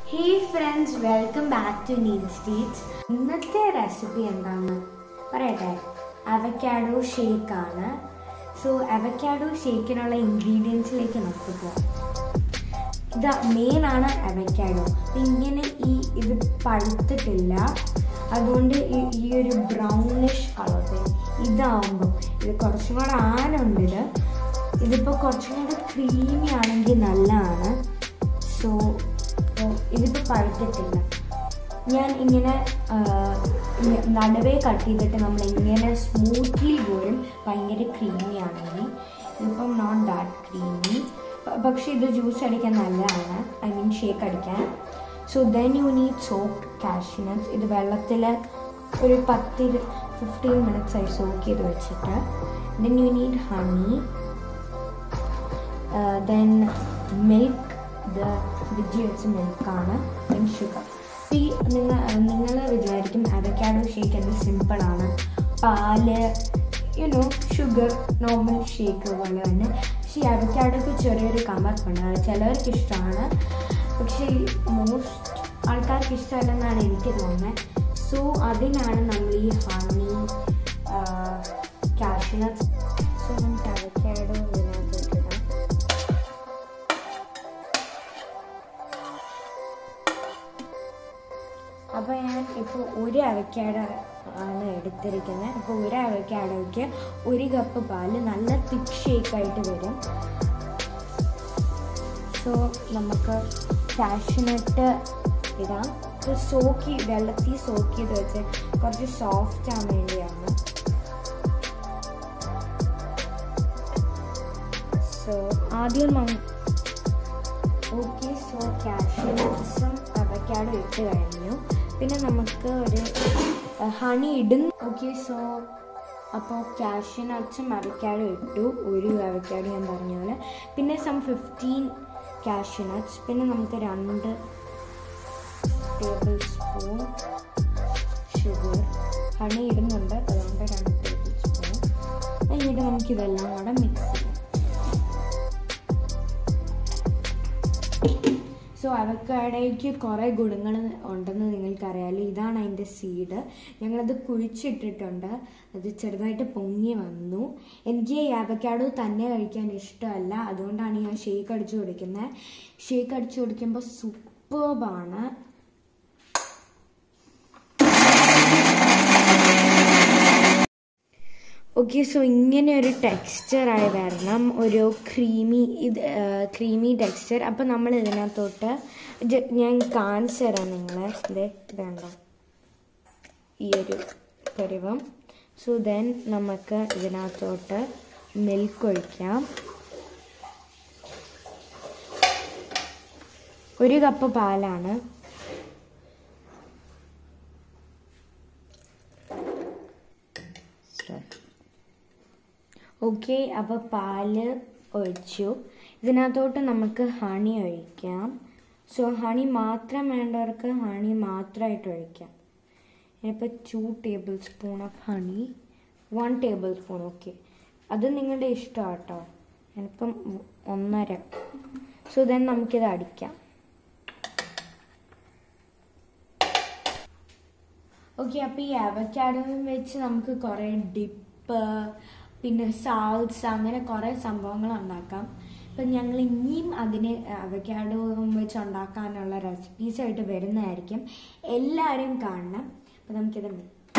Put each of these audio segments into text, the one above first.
Hey friends welcome back to Neat Treats ഇന്നത്തെ recipe എന്താണ് പറയട്ടെ അവക്കാഡോ ഷേക്ക് ആണ് സോ അവക്കാഡോ ഷേക്കിനുള്ള ഇൻഗ്രീഡിയൻസിലേക്ക് നമുക്ക് പോകാം ഇത് മെയിൻ ആണ് അവക്കാഡോ ഇങ്ങനെ ഈ ഇത് പഴുത്തിട്ടില്ല അതുകൊണ്ട് ഈ ഈ ഒരു ബ്രൗണിഷ് കളർ ഇതാവുമ്പോൾ ഇത് കുറച്ചും കൂടെ ആനുണ്ട് ഇത് ഇതിപ്പോൾ കുറച്ചും കൂടെ ക്രീമി ആണെങ്കിൽ നല്ലതാണ് സോ ഇതിപ്പോൾ പഴുത്തിട്ടില്ല ഞാൻ ഇങ്ങനെ ആ, ഇങ്ങ- നടുവേ കട്ട് ചെയ്തിട്ട് നമ്മൾ ഇങ്ങനെ സ്മൂത്ത്ലി പോലും ഭയങ്കര ക്രീമി ആണെങ്കിൽ ഇതിപ്പം നോട്ട് ദാറ്റ് ക്രീമി പക്ഷേ ഇത് ജ്യൂസ് അടിക്കാൻ നല്ലതാണ് ഐ മീൻ ഷേക്ക് അടിക്കാൻ സോ ദെൻ യു നീഡ് സോപ്പ് കാഷ്നട്ട്സ് ഇത് വെള്ളത്തിൽ ഒരു പത്ത് ഫിഫ്റ്റീൻ മിനിറ്റ്സ് ആയി സോക്ക് ചെയ്ത് വെച്ചിട്ട് then you need honey then milk ഇത് ഫ്രിഡ്ജിൽ വെച്ച മിൽക്കാണ് ദെൻ ഷുഗർ ഈ നിങ്ങൾ നിങ്ങൾ വിചാരിക്കും അവക്കാഡോ ഷേക്ക് എന്ത് സിമ്പിളാണ് പാല് യുനോ ഷുഗർ നോർമൽ ഷേക്ക് പോലെ തന്നെ പക്ഷേ ഈ അവക്കാഡോക്ക് ചെറിയൊരു കമർപ്പുണ്ട് അത് ചിലവർക്ക് ഇഷ്ടമാണ് പക്ഷേ മോസ്റ്റ് ആൾക്കാർക്ക് ഇഷ്ടമല്ലെന്നാണ് എനിക്ക് തോന്നുന്നത് സോ അതിനാണ് നമ്മൾ ഈ ഹണി കാഷ്നട്ട്സ് സോ നമുക്ക് അവക്കാഡോ ഇതിനകത്തോട്ട് ഇടാം അപ്പോൾ ഞാൻ ഇപ്പോൾ ഒരു അവക്കാഡോ ആണ് എടുത്തിരിക്കുന്നത് അപ്പോൾ ഒരു അവക്കാഡോയ്ക്ക് ഒരു കപ്പ് പാല് നല്ല തിക്ക് ഷേക്കായിട്ട് വരും സോ നമുക്ക് കാഷ്നട്ട് ഇടാം ഇത് സോക്ക് വെള്ളത്തിൽ സോക്ക് ചെയ്ത് വെച്ച് കുറച്ച് സോഫ്റ്റ് ആവാൻ വേണ്ടിയാണ് സോ ആദ്യം നം- ഓക്കെ സോ കാഷ്യൂസും അവക്കാഡോ ഇട്ട് കഴിഞ്ഞു പിന്നെ നമുക്ക് ഒരു ഹണി ഇടും ഓക്കെ സോ അപ്പോൾ കാഷ്യൂ നട്ട്സും അവക്കാഡോ ഇട്ടു ഒരു അവക്കാഡോ ഞാൻ പറഞ്ഞ പോലെ പിന്നെ സം ഫിഫ്റ്റീൻ കാഷ്യൂ നട്ട്സ് പിന്നെ നമുക്ക് രണ്ട് ടേബിൾ സ്പൂൺ ഷുഗർ ഹണി ഇടുന്നുണ്ട് അതുകൊണ്ട് രണ്ട് ടേബിൾ സ്പൂൺ എന്നിട്ട് നമുക്കിതെല്ലാം കൂടെ മിക്സ് ചെയ്യാം സോ അവക്കാടയ്ക്ക് കുറേ ഗുണങ്ങൾ ഉണ്ടെന്ന് നിങ്ങൾക്കറിയാമല്ലോ ഇതാണ് അതിൻ്റെ സീഡ് ഞങ്ങളത് കുഴിച്ചിട്ടിട്ടുണ്ട് അത് ചെറുതായിട്ട് പൊങ്ങി വന്നു എനിക്ക് ഈ അവക്കാഡോ തന്നെ കഴിക്കാൻ ഇഷ്ടമല്ല അതുകൊണ്ടാണ് ഞാൻ ഷേക്ക് അടിച്ചു കുടിക്കുന്നത് ഷേക്ക് അടിച്ചു കുടിക്കുമ്പോൾ സൂപ്പർബാണ് ഓക്കെ സോ ഇങ്ങനെ ഒരു ടെക്സ്ചറായി വരണം ഒരു ക്രീമി ഇത് ക്രീമി ടെക്സ്ചർ അപ്പം നമ്മൾ ഇതിനകത്തോട്ട് ജ- ഞാൻ കാണിച്ചു തരാം നിങ്ങളെ ഇത് വേണ്ട ഈ ഒരു പരുവം സോ ദെൻ നമുക്ക് ഇതിനകത്തോട്ട് മിൽക്ക് ഒഴിക്കാം ഒരു കപ്പ് പാലാണ് ഓക്കെ അപ്പോൾ പാല് ഒഴിച്ചു ഇതിനകത്തോട്ട് നമുക്ക് ഹണി ഒഴിക്കാം സോ ഹണി മാത്രം വേണ്ടവർക്ക് ഹണി മാത്രമായിട്ട് ഒഴിക്കാം ഇപ്പോൾ two tablespoon of honey one tablespoon okay അത് നിങ്ങളുടെ ഇഷ്ടമാണ് കേട്ടോ ഞാനിപ്പം ഒന്നര സോ ദെൻ നമുക്കിത് അടിക്കാം ഓക്കെ അപ്പോൾ ഈ അവക്കാഡോയും വെച്ച് നമുക്ക് കുറേ ഡിപ്പ് പിന്നെ സാൾസ് അങ്ങനെ കുറേ സംഭവങ്ങൾ ഉണ്ടാക്കാം അപ്പം ഞങ്ങൾ ഇനിയും അതിന് അവക്കാഡോയും വെച്ച് ഉണ്ടാക്കാനുള്ള റെസിപ്പീസ് ആയിട്ട് വരുന്നതായിരിക്കും എല്ലാവരും കാണണം അപ്പം നമുക്കിത്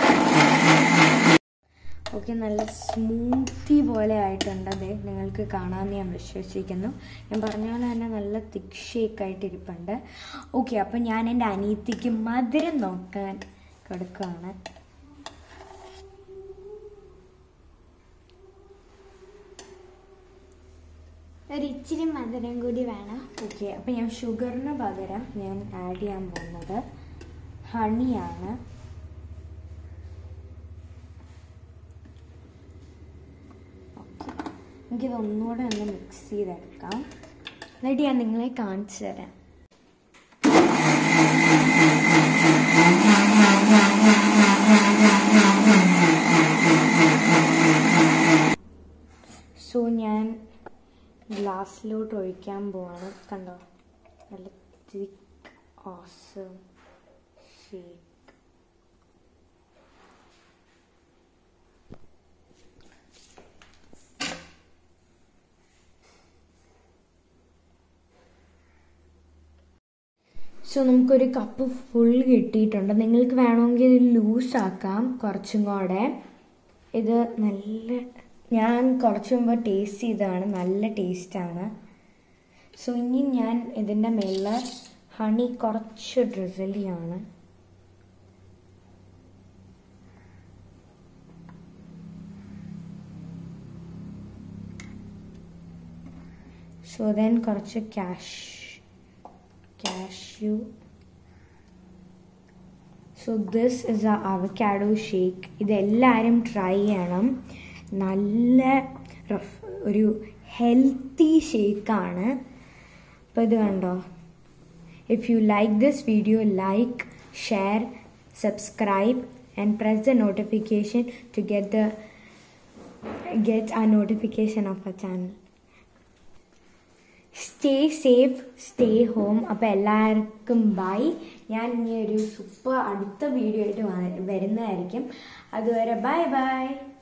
ഓക്കെ നല്ല സ്മൂത്തി പോലെ ആയിട്ടുണ്ട് അത് നിങ്ങൾക്ക് കാണാമെന്ന് ഞാൻ വിശ്വസിക്കുന്നു ഞാൻ പറഞ്ഞ പോലെ തന്നെ നല്ല തിക്ക് ഷേക്കായിട്ട് ഇരിപ്പുണ്ട് ഓക്കെ അപ്പം ഞാൻ എൻ്റെ അനിയത്തിക്ക് മധുരം നോക്കാൻ കൊടുക്കുകയാണ് ഒരു ഇച്ചിരി മധുരം കൂടി വേണം ഓക്കെ അപ്പം ഞാൻ ഷുഗറിന് പകരം ഞാൻ ആഡ് ചെയ്യാൻ പോകുന്നത് ഹണിയാണ് ഓക്കെ എനിക്കിത് ഒന്നുകൂടെ ഒന്ന് മിക്സ് ചെയ്തെടുക്കാം എന്നിട്ട് ഞാൻ നിങ്ങളെ കാണിച്ചു തരാം സോ ഞാൻ ഗ്ലാസ്സിലോട്ട് ഒഴിക്കാൻ പോവാണ് കണ്ടോ നല്ല തിക്ക് awesome shake. സോ നമുക്കൊരു കപ്പ് ഫുൾ കിട്ടിയിട്ടുണ്ട് നിങ്ങൾക്ക് വേണമെങ്കിൽ ഇത് ലൂസ് ആക്കാം കുറച്ചും കൂടെ ഇത് നല്ല ഞാൻ കുറച്ച് മുമ്പ് ടേസ്റ്റ് ചെയ്തതാണ് നല്ല ടേസ്റ്റാണ് സോ ഇനി ഞാൻ ഇതിൻ്റെ മേളിൽ ഹണി കുറച്ച് ഡ്രിസിൽ ചെയ്യാണ് സോ ദെൻ കുറച്ച് cash cashew. So this is A avocado shake ഇതെല്ലാവരും ട്രൈ ചെയ്യണം നല്ല റഫ് ഒരു ഹെൽത്തി ഷേക്കാണ് അപ്പോൾ ഇത് കണ്ടോ if you like this video like share subscribe and press the notification to get the get ആ notification of A channel stay safe stay home അപ്പോൾ എല്ലാവർക്കും ബൈ ഞാൻ ഇനി ഒരു സൂപ്പർ അടുത്ത വീഡിയോ ആയിട്ട് വ- വരുന്നതായിരിക്കും അതുവരെ ബൈ ബൈ